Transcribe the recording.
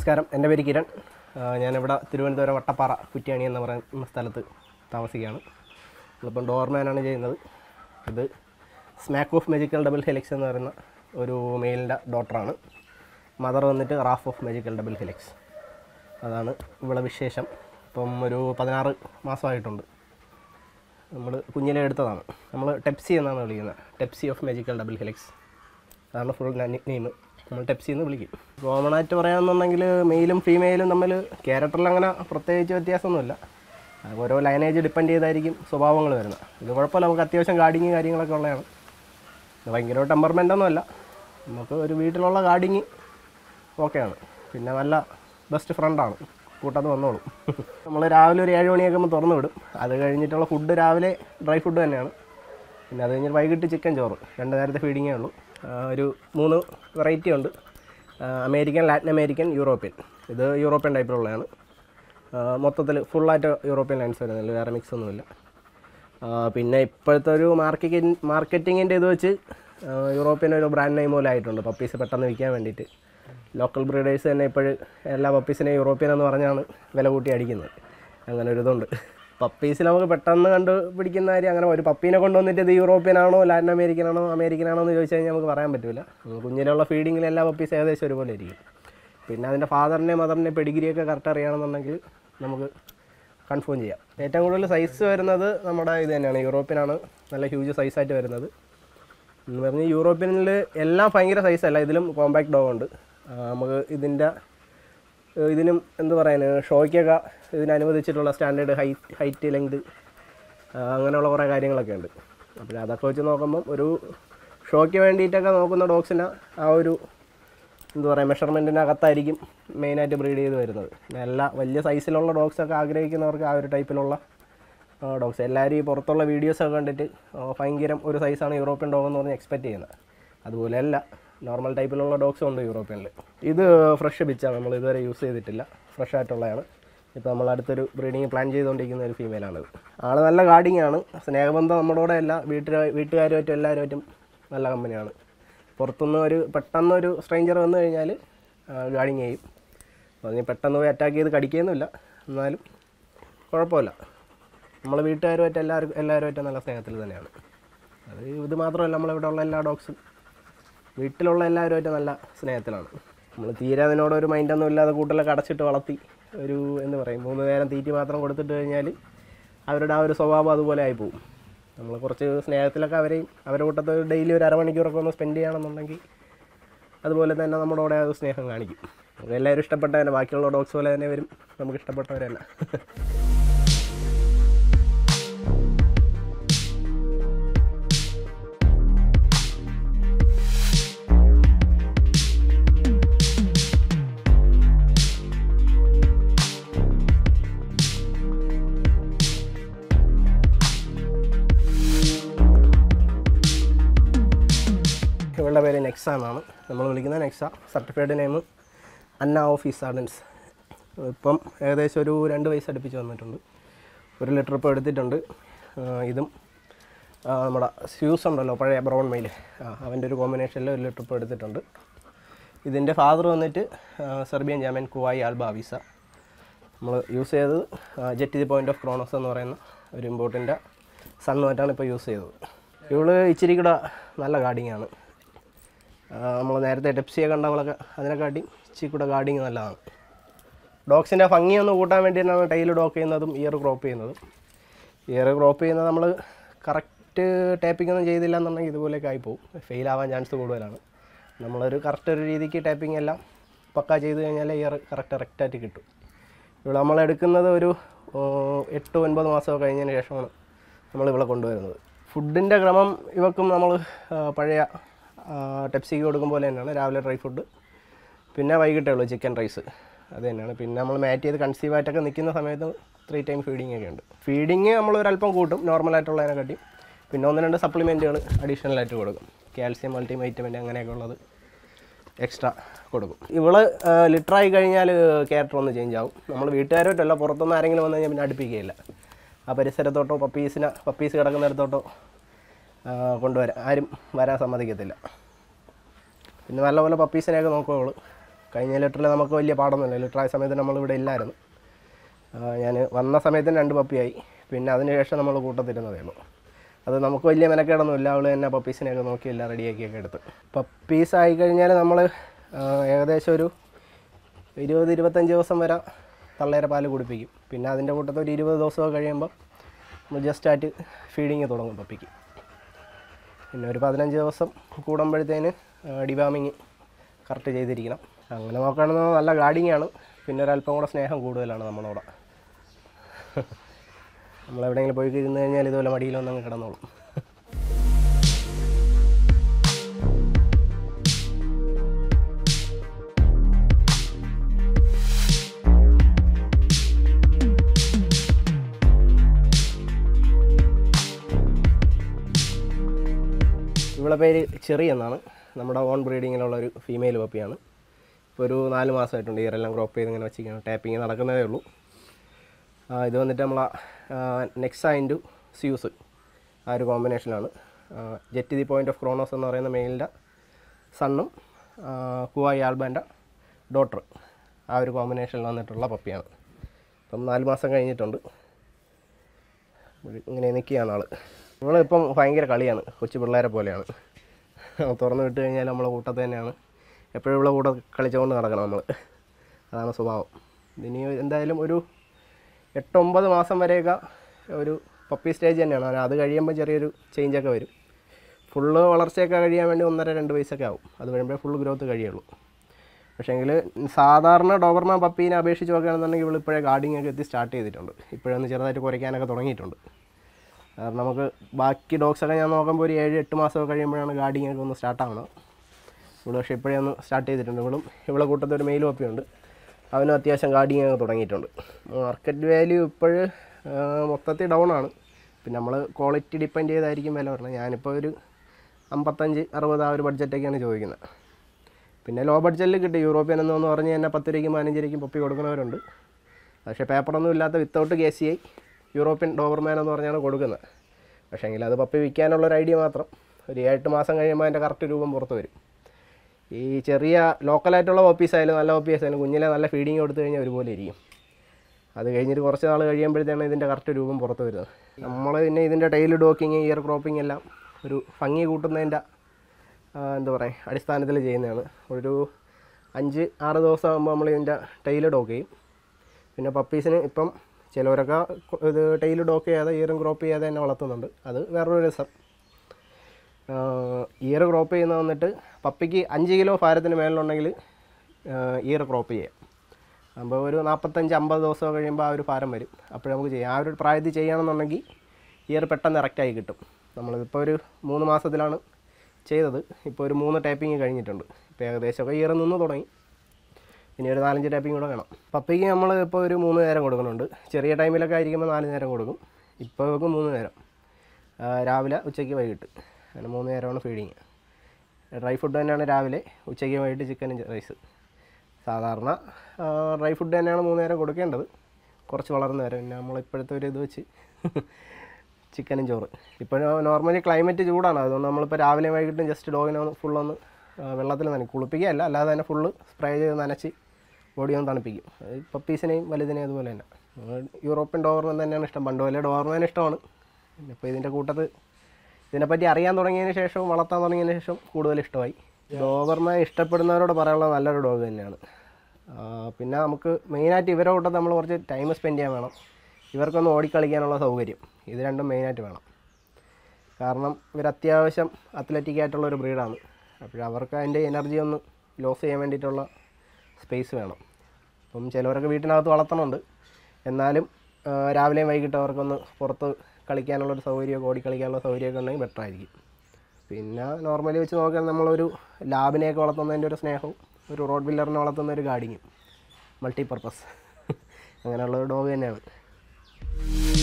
നമസ്കാരം എൻ്റെ പേര് കിരൺ ആ, ഞാനിവിടെ തിരുവനന്തപുരം വട്ടപ്പാറ കുറ്റ്യാണി എന്ന് പറയുന്ന സ്ഥലത്ത് താമസിക്കുകയാണ് നമ്മളിപ്പം ഡോർമാനാണ് ചെയ്യുന്നത് ഇത് സ്മാക്ക് ഓഫ് മെജിക്കൽ ഡബിൾ ഹെലിക്സ് എന്ന് പറയുന്ന ഒരു മെയിലിൻ്റെ ഡോക്ടറാണ് മദർ വന്നിട്ട് റാഫ് ഓഫ് മെജിക്കൽ ഡബിൾ ഹെലിക്സ് അതാണ് ഇവിടെ വിശേഷം ഇപ്പം ഒരു പതിനാറ് മാസമായിട്ടുണ്ട് നമ്മൾ കുഞ്ഞിലെ എടുത്തതാണ് നമ്മൾ ടെപ്സി എന്നാണ് വിളിക്കുന്നത് Tepsy of magical double helix അതാണ് ഫുൾ നെയിം നമ്മൾ ടെപ്സി എന്ന് വിളിക്കും കോമൺ ആയിട്ട് പറയാമെന്നുണ്ടെങ്കിൽ മെയിലും ഫീമെയിലും തമ്മിൽ ക്യാരക്ടറിൽ അങ്ങനെ പ്രത്യേകിച്ച് വ്യത്യാസമൊന്നുമില്ല അത് ഓരോ ലൈനേജ് ഡിപ്പെൻഡ് ചെയ്തായിരിക്കും സ്വഭാവങ്ങൾ വരുന്നത് ഇത് കുഴപ്പമില്ല നമുക്ക് അത്യാവശ്യം ഗാർഡിങ് കാര്യങ്ങളൊക്കെ ഉള്ളതാണ് ഇത് ഭയങ്കര ടെമ്പർമെൻ്റ് ഒന്നുമല്ല നമുക്ക് ഒരു വീട്ടിലുള്ള ഗാർഡിങ് ഓക്കെയാണ് പിന്നെ നല്ല ബെസ്റ്റ് ഫ്രണ്ടാണ് കൂട്ടത്ത് വന്നോളും നമ്മൾ രാവിലെ ഒരു ഏഴ് മണിയൊക്കെ ആകുമ്പോൾ തുറന്നു വിടും അത് കഴിഞ്ഞിട്ടുള്ള ഫുഡ് രാവിലെ ഡ്രൈ ഫുഡ് തന്നെയാണ് പിന്നെ അത് കഴിഞ്ഞിട്ട് വൈകിട്ട് ചിക്കൻ ചോറ് രണ്ട് നേരത്തെ ഫീഡിങ്ങേ ഉള്ളൂ ആ, ഒരു മൂന്ന് വെറൈറ്റി ഉണ്ട് ആ, അമേരിക്കൻ ലാറ്റിൻ അമേരിക്കൻ യൂറോപ്യൻ ഇത് യൂറോപ്യൻ ടൈപ്പിലുള്ളതാണ് മൊത്തത്തിൽ ഫുള്ളായിട്ട് യൂറോപ്യൻ ലൈൻസ് വരുന്നില്ല വേറെ മിക്സ് ഒന്നുമില്ല ആ, പിന്നെ ഇപ്പോഴത്തെ ഒരു മാർക്കറ്റിംഗ് മാർക്കറ്റിങ്ങിൻ്റെ ഇത് വെച്ച് ആ, യൂറോപ്യൻ ഒരു ബ്രാൻഡ് നെയിം പോലെ ആയിട്ടുണ്ട് പപ്പീസ് പെട്ടെന്ന് വിൽക്കാൻ വേണ്ടിയിട്ട് ലോക്കൽ ബ്രീഡേഴ്സ് തന്നെ ഇപ്പോൾ എല്ലാ പപ്പീസിനെയും യൂറോപ്യൻ എന്ന് പറഞ്ഞാണ് വില കൂട്ടി അടിക്കുന്നത് അങ്ങനെ ഒരു ഇതുണ്ട് പപ്പീസിൽ നമുക്ക് പെട്ടെന്ന് കണ്ടുപിടിക്കുന്ന കാര്യം അങ്ങനെ ഒരു പപ്പീനെ കൊണ്ടുവന്നിട്ട് ഇത് യൂറോപ്യൻ ആണോ ലാറ്റിൻ അമേരിക്കൻ ആണോ അമേരിക്കൻ ആണോ എന്ന് ചോദിച്ചു കഴിഞ്ഞാൽ നമുക്ക് പറയാൻ പറ്റില്ല കുഞ്ഞിലുള്ള ഫീഡിങ്ങിൽ എല്ലാ പപ്പീസ് ഏകദേശം ഒരുപോലെ ഇരിക്കും പിന്നെ അതിൻ്റെ ഫാദറിനെ മദറിനെ പെഡിഗ്രിയൊക്കെ കറക്റ്റ് അറിയണമെന്നുണ്ടെങ്കിൽ നമുക്ക് കൺഫേം ചെയ്യാം ഏറ്റവും കൂടുതൽ സൈസ് വരുന്നത് നമ്മുടെ ഇത് തന്നെയാണ് യൂറോപ്യനാണ് നല്ല ഹ്യൂജ് സൈസായിട്ട് വരുന്നത് എന്ന് പറഞ്ഞാൽ യൂറോപ്യനിൽ എല്ലാം ഭയങ്കര സൈസല്ല ഇതിലും കോമ്പാക്ട് ഡോഗ് ഉണ്ട് ആ, നമുക്ക് ഇതിൻ്റെ ഏഹ് ഇതിനും എന്ത് പറയാന് ഷോയ്ക്കൊക്കെ ഇതിന് അനുവദിച്ചിട്ടുള്ള സ്റ്റാൻഡേർഡ് ഹൈറ്റ് ഹൈറ്റ് ലെങ്ത് അങ്ങനെയുള്ള കുറേ കാര്യങ്ങളൊക്കെ ഉണ്ട് അപ്പോൾ അതൊക്കെ വെച്ച് നോക്കുമ്പം ഒരു ഷോയ്ക്ക് വേണ്ടിയിട്ടൊക്കെ നോക്കുന്ന ഡോഗ്സിന് ആ ഒരു എന്താ പറയുക മെഷർമെൻറ്റിനകത്തായിരിക്കും മെയിനായിട്ട് ബ്രീഡ് ചെയ്ത് വരുന്നത് പിന്നെ എല്ലാ വലിയ സൈസിലുള്ള ഡോഗ്സൊക്കെ ആഗ്രഹിക്കുന്നവർക്ക് ആ ഒരു ടൈപ്പിലുള്ള ഡോഗ്സ് എല്ലാവരും ഈ പുറത്തുള്ള വീഡിയോസൊക്കെ കണ്ടിട്ട് ആ, ഭയങ്കരം ഒരു സൈസാണ് യൂറോപ്യൻ ഡോഗ് എന്ന് പറഞ്ഞ് എക്സ്പെക്റ്റ് ചെയ്യുന്നത് അതുപോലെയല്ല നോർമൽ ടൈപ്പിലുള്ള ഡോഗ്സും ഉണ്ട് യൂറോപ്യനിൽ ഇത് ഫ്രഷ് ബിച്ചാണ് നമ്മൾ ഇതുവരെ യൂസ് ചെയ്തിട്ടില്ല ഫ്രഷ് ആയിട്ടുള്ളതാണ് ഇപ്പോൾ നമ്മൾ അടുത്തൊരു ബ്രീഡിങ് പ്ലാൻ ചെയ്തുകൊണ്ടിരിക്കുന്ന ഒരു ഫീമെയിലാണിത് ആൾ നല്ല ഗാർഡിങ് ആണ് സ്നേഹബന്ധം നമ്മുടെ കൂടെ അല്ല വീട്ടിൽ വീട്ടുകാരുമായിട്ടും എല്ലാവരുമായിട്ടും നല്ല കമ്പനിയാണ് പുറത്തുനിന്ന് ഒരു പെട്ടെന്ന് ഒരു സ്ട്രേഞ്ചർ വന്നു കഴിഞ്ഞാൽ ഗാർഡിങ് ചെയ്യും അപ്പോൾ അതിന് പെട്ടെന്ന് പോയി അറ്റാക്ക് ചെയ്ത് കടിക്കുകയൊന്നുമില്ല എന്നാലും കുഴപ്പമില്ല നമ്മൾ വീട്ടുകാരുമായിട്ട് എല്ലാവർക്കും എല്ലാവരുമായിട്ടും നല്ല സ്നേഹത്തിൽ തന്നെയാണ് അത് ഇത് മാത്രമല്ല നമ്മളിവിടെ ഉള്ള എല്ലാ ഡോഗ്സും വീട്ടിലുള്ള എല്ലാവരുമായിട്ട് നല്ല സ്നേഹത്തിലാണ് നമ്മൾ തീരെ അതിനോട് ഒരു മൈൻഡൊന്നും ഇല്ലാതെ കൂട്ടിലൊക്കെ അടച്ചിട്ട് വളർത്തി ഒരു എന്താ പറയും മൂന്ന് നേരം തീറ്റി മാത്രം കൊടുത്തിട്ട് കഴിഞ്ഞാൽ അവരുടെ ആ ഒരു സ്വഭാവം അതുപോലെ ആയി പോകും നമ്മൾ കുറച്ച് സ്നേഹത്തിലൊക്കെ അവരെയും അവരുടെ കൂട്ടത്ത് ഡെയിലി ഒരു അരമണിക്കൂറൊക്കെ ഒന്ന് സ്പെൻഡ് ചെയ്യണമെന്നുണ്ടെങ്കിൽ അതുപോലെ തന്നെ നമ്മുടെ കൂടെ ആ ഒരു സ്നേഹം കാണിക്കും നമുക്ക് എല്ലാവരും ഇഷ്ടപ്പെട്ട തന്നെ ബാക്കിയുള്ള ഡോഗ്സ് പോലെ തന്നെ വരും നമുക്ക് ഇഷ്ടപ്പെട്ടവർ തന്നെ ഇവളുടെ പേര് നെക്സ എന്നാണ് നമ്മൾ വിളിക്കുന്ന നെക്സ സർട്ടിഫൈഡ് നെയിം അന്ന ഓഫ് ഇസാർഡൻസ് ഇപ്പം ഏകദേശം ഒരു രണ്ട് വയസ്സ് അടുപ്പിച്ച് വന്നിട്ടുണ്ട് ഒരു ലിറ്റർ ഇപ്പോൾ എടുത്തിട്ടുണ്ട് ആ, ഇതും ആ, നമ്മുടെ സ്യൂസ് ഉണ്ടല്ലോ പഴയ ബ്രൗൺ മെയിൽ അവൻ്റെ ഒരു കോമ്പിനേഷനിൽ ഒരു ലിറ്റർ ഇപ്പോൾ എടുത്തിട്ടുണ്ട് ഇതിൻ്റെ ഫാദർ വന്നിട്ട് ആ, സെർബിയൻ ജാമൻ കുവായി ആൽബാവിസ നമ്മൾ യൂസ് ചെയ്തത് jet the point of Cronos എന്ന് പറയുന്ന ഒരു ഇമ്പോർട്ടിൻ്റെ സണ്ണുമായിട്ടാണ് ഇപ്പോൾ യൂസ് ചെയ്തത് ഇവള് ഇച്ചിരി കൂടെ നല്ല ഗാർഡിങ് ആണ് നമ്മൾ നേരത്തെ ടെപ്സിയെ കണ്ടവളൊക്കെ അതിനെക്കാട്ടി ഇച്ചിരി കൂടെ ഗാർഡിങ് നല്ലതാണ് ഡോഗ്സിൻ്റെ ഭംഗി ഒന്ന് കൂട്ടാൻ വേണ്ടിയിട്ടാണ് ടൈൽ ഡോക്ക് ചെയ്യുന്നതും ഇയർ ക്രോപ്പ് ചെയ്യുന്നതും ഇയർ ക്രോപ്പ് ചെയ്യുന്നത് നമ്മൾ കറക്റ്റ് ടാപ്പിംഗ് ഒന്നും ചെയ്തില്ല എന്നുണ്ടെങ്കിൽ ഇതുപോലെയൊക്കെ ആയിപ്പോവും ഫെയിൽ ആവാൻ ചാൻസ് കൂടുതലാണ് നമ്മളൊരു കറക്റ്റ് ഒരു രീതിക്ക് ടാപ്പിംഗ് എല്ലാം പക്ക ചെയ്ത് കഴിഞ്ഞാൽ ഇയർ കറക്റ്റ് കറക്റ്റായിട്ട് കിട്ടും ഇവിടെ നമ്മൾ എടുക്കുന്നത് ഒരു ഓ, എട്ട് ഒൻപത് മാസം കഴിഞ്ഞതിന് ശേഷമാണ് നമ്മൾ ഇവിടെ കൊണ്ടുവരുന്നത് ഫുഡിൻ്റെ ക്രമം ഇവക്കും നമ്മൾ പഴയ ടെപ്സിക്ക് കൊടുക്കും പോലെ തന്നെയാണ് രാവിലെ ഡ്രൈ ഫുഡ് പിന്നെ വൈകിട്ടേ ഉള്ളൂ ചിക്കൻ റൈസ് അത് തന്നെയാണ് പിന്നെ നമ്മൾ മാറ്റ് ചെയ്ത് കൺസീവ് ആയിട്ടൊക്കെ നിൽക്കുന്ന സമയത്ത് ത്രീ ടൈം ഫീഡിംഗ് ഒക്കെ ഉണ്ട് ഫീഡിങ് നമ്മൾ ഒരല്പം കൂട്ടും നോർമലായിട്ടുള്ളതിനെക്കാട്ടി പിന്നെ ഒന്ന് രണ്ട് സപ്ലിമെൻറ്റുകൾ അഡീഷണൽ ആയിട്ട് കൊടുക്കും കാൽസ്യം മൾട്ടി വൈറ്റമിൻ അങ്ങനെയൊക്കെ ഉള്ളത് എക്സ്ട്രാ കൊടുക്കും ഇവള് ലിറ്ററായി കഴിഞ്ഞാൽ ക്യാരക്ടർ ഒന്ന് ചേഞ്ച് ആവും നമ്മൾ വീട്ടുകാരോട്ടല്ല പുറത്തുനിന്ന് ആരെങ്കിലും വന്നു കഴിഞ്ഞാൽ പിന്നെ അടുപ്പിക്കുകയില്ല ആ പരിസരത്തോട്ടോ പപ്പീസിനെ പപ്പീസ് കിടക്കുന്നിടത്തോട്ടോ ആ, കൊണ്ടുവരാൻ ആരും വരാൻ സമ്മതിക്കത്തില്ല പിന്നെ നല്ലപോലെ പപ്പീസിനെയൊക്കെ നോക്കും അവള് കഴിഞ്ഞ ലിറ്ററിൽ നമുക്ക് വലിയ പാടൊന്നുമില്ല ലിറ്റർ ആയ സമയത്ത് നമ്മളിവിടെ ഇല്ലായിരുന്നു ഞാൻ വന്ന സമയത്തിന് രണ്ട് പപ്പിയായി പിന്നെ അതിന് ശേഷം നമ്മൾ കൂട്ടത്തിരുന്നതേ ഉള്ളൂ അത് നമുക്ക് വലിയ മെനക്കേടൊന്നുമില്ല അവൾ തന്നെ പപ്പീസിനെയൊക്കെ നോക്കി എല്ലാം റെഡിയാക്കിയൊക്കെ എടുത്ത് പപ്പീസ് ആയി കഴിഞ്ഞാൽ നമ്മൾ ഏകദേശം ഒരു ഇരുപത് ഇരുപത്തഞ്ച് ദിവസം വരെ തള്ളേരെ പാല് കുടിപ്പിക്കും പിന്നെ അതിൻ്റെ കൂട്ടത്തിൽ ഒരു ഇരുപത് ദിവസമൊക്കെ കഴിയുമ്പോൾ നമ്മൾ ജസ്റ്റ് ആയിട്ട് ഫീഡിങ് തുടങ്ങും പപ്പിക്ക് പിന്നെ ഒരു പതിനഞ്ച് ദിവസം കൂടുമ്പോഴത്തേന് ഡിവാമിങ് കറക്റ്റ് ചെയ്തിരിക്കണം അങ്ങനെ നോക്കുകയാണെങ്കിൽ നല്ല ഗാർഡിങ് ആണ് പിന്നെ ഒരല്പം കൂടെ സ്നേഹം കൂടുതലാണ് നമ്മളോട് നമ്മളെവിടെയെങ്കിലും പോയി ഇരുന്ന് കഴിഞ്ഞാൽ ഇതുപോലെ മടിയിലൊന്നങ്ങ് കിടന്നോളും ഇവളെ പേര് ചെറി എന്നാണ് നമ്മുടെ ഓൺ ബ്രീഡിങ്ങിലുള്ള ഒരു ഫീമെയിൽ പപ്പിയാണ് ഇപ്പോൾ ഒരു നാല് മാസമായിട്ടുണ്ട് ഇയറെല്ലാം ക്രോപ്പ് ചെയ്ത് ഇങ്ങനെ വെച്ചിരിക്കുകയാണ് ടാപ്പിങ് നടക്കുന്നതേ ഉള്ളൂ ആ, ഇത് വന്നിട്ട് നമ്മളെ നെക്സ ഇൻറ്റു സ്യൂസ് ആ ഒരു കോമ്പിനേഷനാണ് jet the point of Cronos എന്ന് പറയുന്ന മെയിലിൻ്റെ സണ്ണും കുവായി ആൽബാൻ്റെ ഡോട്ടർ ആ ഒരു കോമ്പിനേഷനിൽ വന്നിട്ടുള്ള പപ്പിയാണ് അപ്പം നാല് മാസം കഴിഞ്ഞിട്ടുണ്ട് ഇങ്ങനെ നിൽക്കുകയാണ് ആൾ നമ്മളിപ്പം ഭയങ്കര കളിയാണ് കൊച്ചു പിള്ളേരെ പോലെയാണ് തുറന്നു വിട്ട് കഴിഞ്ഞാൽ നമ്മളെ കൂട്ടത്തിൽ തന്നെയാണ് എപ്പോഴും ഇവിടെ കൂടെ കളിച്ചുകൊണ്ട് നടക്കണം നമ്മൾ അതാണ് സ്വഭാവം ഇനി എന്തായാലും ഒരു എട്ടൊമ്പത് മാസം വരെയൊക്കെ ഒരു പപ്പി സ്റ്റേജ് തന്നെയാണ് അത് അത് കഴിയുമ്പോൾ ചെറിയൊരു ചേഞ്ചൊക്കെ വരും ഫുള്ള് വളർച്ചയൊക്കെ കഴിയാൻ വേണ്ടി ഒന്നര രണ്ട് വയസ്സൊക്കെ ആവും അത് കഴിയുമ്പോൾ ഫുൾ ഗ്രോത്ത് കഴിയുള്ളൂ പക്ഷേങ്കിൽ സാധാരണ ഡോബർമാൻ പപ്പീനെ അപേക്ഷിച്ച് നോക്കുകയാണെന്നുണ്ടെങ്കിൽ ഇവിടെ ഇപ്പോഴേ ഗാർഡിങ് ഒക്കെ എത്തി സ്റ്റാർട്ട് ചെയ്തിട്ടുണ്ട് ഇപ്പോഴൊന്ന് ചെറുതായിട്ട് കുറയ്ക്കാനൊക്കെ തുടങ്ങിയിട്ടുണ്ട് കാരണം നമുക്ക് ബാക്കി ഡോഗ്സൊക്കെ ഞാൻ നോക്കുമ്പോൾ ഒരു ഏഴ് എട്ട് മാസമൊക്കെ കഴിയുമ്പോഴാണ് ഗാർഡിങ് ഒക്കെ ഒന്ന് സ്റ്റാർട്ട് ആവുന്നത് ഇവിടെ പക്ഷേ ഇപ്പോഴേ ഒന്ന് സ്റ്റാർട്ട് ചെയ്തിട്ടുണ്ട് ഇവളും ഇവിടെ കൂട്ടത്തിൽ ഒരു മെയിൽ പപ്പിയുണ്ട് അവനും അത്യാവശ്യം ഗാർഡിങ് ഒക്കെ തുടങ്ങിയിട്ടുണ്ട് മാർക്കറ്റ് വാല്യൂ ഇപ്പോഴ് മൊത്തത്തിൽ ഡൗൺ ആണ് പിന്നെ നമ്മൾ ക്വാളിറ്റി ഡിപ്പെൻഡ് ചെയ്തായിരിക്കും വില പറഞ്ഞത് ഞാനിപ്പോൾ ഒരു അമ്പത്തഞ്ച് അറുപത് ആ ഒരു ബഡ്ജറ്റൊക്കെയാണ് ചോദിക്കുന്നത് പിന്നെ ലോ ബഡ്ജറ്റിൽ കിട്ടും യൂറോപ്യൻ എന്ന് പറഞ്ഞ് തന്നെ പത്ത് രൂപയ്ക്കും പതിനഞ്ച് രൂപയ്ക്കും പപ്പി കൊടുക്കുന്നവരുണ്ട് പക്ഷേ പേപ്പറൊന്നും ഇല്ലാത്ത without K C I European Doberman എന്ന് പറഞ്ഞാണ് കൊടുക്കുന്നത് പക്ഷേ എങ്കിൽ അത് പപ്പി വിൽക്കാനുള്ള ഒരു ഐഡിയ മാത്രം ഒരു എട്ട് മാസം കഴിയുമ്പോൾ അതിൻ്റെ കറക്റ്റ് രൂപം പുറത്ത് വരും ഈ ചെറിയ ലോക്കലായിട്ടുള്ള പപ്പീസ് ആയാലും നല്ല പപ്പീസ് ആയാലും കുഞ്ഞിലെ നല്ല ഫീഡിങ് കൊടുത്തു കഴിഞ്ഞാൽ ഒരുപോലെ ഇരിക്കും അത് കഴിഞ്ഞിട്ട് കുറച്ച് നാൾ കഴിയുമ്പോഴത്തേണ് ഇതിൻ്റെ കറക്റ്റ് രൂപം പുറത്ത് വരുന്നത് നമ്മൾ പിന്നെ ഇതിൻ്റെ ടൈൽ ഡോക്കിങ് ഇയർ ക്രോപ്പിംഗ് എല്ലാം ഒരു ഭംഗി കൂട്ടുന്നതിൻ്റെ ആ, എന്താ പറയുക അടിസ്ഥാനത്തിൽ ചെയ്യുന്നതാണ് ഒരു അഞ്ച് ആറ് ദിവസം ആകുമ്പോൾ നമ്മൾ ഇതിൻ്റെ ടൈൽ ഡോക്ക് ചെയ്യും പിന്നെ പപ്പീസിന് ഇപ്പം ചിലവരൊക്കെ കൊ- ഇത് ടൈൽ ഡോക്ക് ചെയ്യാതെ ഇയറും ക്രോപ്പ് ചെയ്യാതെ തന്നെ വളർത്തുന്നുണ്ട് അത് വേറൊരു രസം ഇയർ ക്രോപ്പ് ചെയ്യുന്ന വന്നിട്ട് പപ്പിക്ക് അഞ്ച് കിലോ ഭാരത്തിന് മേളിലുണ്ടെങ്കിൽ ഇയർ ക്രോപ്പ് ചെയ്യാം അപ്പോൾ ഒരു നാൽപ്പത്തഞ്ച് അമ്പത് ദിവസം കഴിയുമ്പോൾ ആ ഒരു ഭാരം വരും അപ്പോൾ നമുക്ക് ചെയ്യാം ആ ഒരു പ്രായത്തിൽ ചെയ്യുകയാണെന്നുണ്ടെങ്കിൽ ഇയർ പെട്ടെന്ന് ഇറക്റ്റായി കിട്ടും നമ്മളിതിപ്പോൾ ഒരു മൂന്ന് മാസത്തിലാണ് ചെയ്തത് ഇപ്പോൾ ഒരു മൂന്ന് ടൈപ്പിങ് കഴിഞ്ഞിട്ടുണ്ട് ഇപ്പോൾ ഏകദേശമൊക്കെ ഇയർ നിന്ന് തുടങ്ങി ഇനി ഒരു നാലഞ്ച് ടാപ്പിംഗ് കൂടെ വേണം പപ്പയ്ക്ക് നമ്മൾ ഇപ്പോൾ ഒരു മൂന്ന് നേരം കൊടുക്കുന്നുണ്ട് ചെറിയ ടൈമിലൊക്കെ ആയിരിക്കുമ്പോൾ നാല് നേരം കൊടുക്കും ഇപ്പോൾ ഒക്കെ മൂന്ന് നേരം ആ, രാവിലെ ഉച്ചയ്ക്ക് വൈകിട്ട് അങ്ങനെ മൂന്ന് നേരമാണ് ഫീഡിങ് ഡ്രൈ ഫുഡ് തന്നെയാണ് രാവിലെ ഉച്ചയ്ക്ക് വൈകിട്ട് ചിക്കനും റൈസ് സാധാരണ ആ, ഡ്രൈ ഫുഡ് തന്നെയാണ് മൂന്ന് നേരം കൊടുക്കേണ്ടത് കുറച്ച് വളർന്നു വരും പിന്നെ നമ്മൾ ഇപ്പോഴത്തെ ഒരു ഇത് വെച്ച് ചിക്കനും ചോറ് ഇപ്പോൾ നോർമലി ക്ലൈമറ്റ് ചൂടാണ് അതുകൊണ്ട് നമ്മളിപ്പോൾ രാവിലെ വൈകിട്ടും ജസ്റ്റ് ഡോഗിനെ ഒന്ന് ഫുള്ളൊന്ന് വെള്ളത്തിൽ നനയ്ക്കും കുളിപ്പിക്കുകയല്ല അല്ലാതെ തന്നെ ഫുള്ള് സ്പ്രേ ചെയ്ത് നനച്ച് ബോഡി ഒന്ന് തണുപ്പിക്കും അത് പപ്പീസിനെയും വലുതിനെയും അതുപോലെ തന്നെ നമ്മൾ യൂറോപ്യൻ ഡോവർമാൻ തന്നെയാണ് ഇഷ്ടം പണ്ട് പോലെ ഡോവർമാൻ ഇഷ്ടമാണ് പിന്നെ ഇപ്പോൾ ഇതിൻ്റെ കൂട്ടത്ത് ഇതിനെപ്പറ്റി അറിയാൻ തുടങ്ങിയതിന് ശേഷവും വളർത്താൻ തുടങ്ങിയതിന് ശേഷം കൂടുതൽ ഇഷ്ടമായി ഡോവർമാൻ ഇഷ്ടപ്പെടുന്നവരോട് പറയാനുള്ള നല്ലൊരു ഡോഗ് തന്നെയാണ് ആ, പിന്നെ നമുക്ക് മെയിനായിട്ട് ഇവരെ കൂട്ടത്തിൽ നമ്മൾ കുറച്ച് ടൈം സ്പെൻഡ് ചെയ്യാൻ വേണം ഇവർക്കൊന്ന് ഓടിക്കളിക്കാനുള്ള സൗകര്യം ഇത് രണ്ടും മെയിനായിട്ട് വേണം കാരണം ഇവർ അത്യാവശ്യം അത്ലറ്റിക് ആയിട്ടുള്ള ഒരു ബ്രീഡാണ് അപ്പോൾ അവർക്ക് അതിൻ്റെ എനർജി ഒന്ന് ലോസ് ചെയ്യാൻ വേണ്ടിയിട്ടുള്ള സ്പേസ് വേണം അപ്പം ചിലവരൊക്കെ വീട്ടിനകത്ത് വളർത്തണമുണ്ട് എന്നാലും ആ, രാവിലെയും വൈകിട്ടും അവർക്കൊന്ന് പുറത്ത് കളിക്കാനുള്ളൊരു സൗകര്യമൊക്കെ ഓടിക്കളിക്കാനുള്ള സൗകര്യമൊക്കെ ഉണ്ടെങ്കിൽ ബെറ്റർ ആയിരിക്കും പിന്നെ നോർമലി വെച്ച് നോക്കിയാൽ നമ്മളൊരു ലാബിനെയൊക്കെ വളർത്തുന്നതിൻ്റെ ഒരു സ്നേഹവും ഒരു റോഡ് ബില്ലറിനെ വളർത്തുന്ന ഒരു ഗാഡിങ്ങും മൾട്ടി പർപ്പസ് അങ്ങനെയുള്ള ഒരു ഡോഗ് തന്നെയാണ്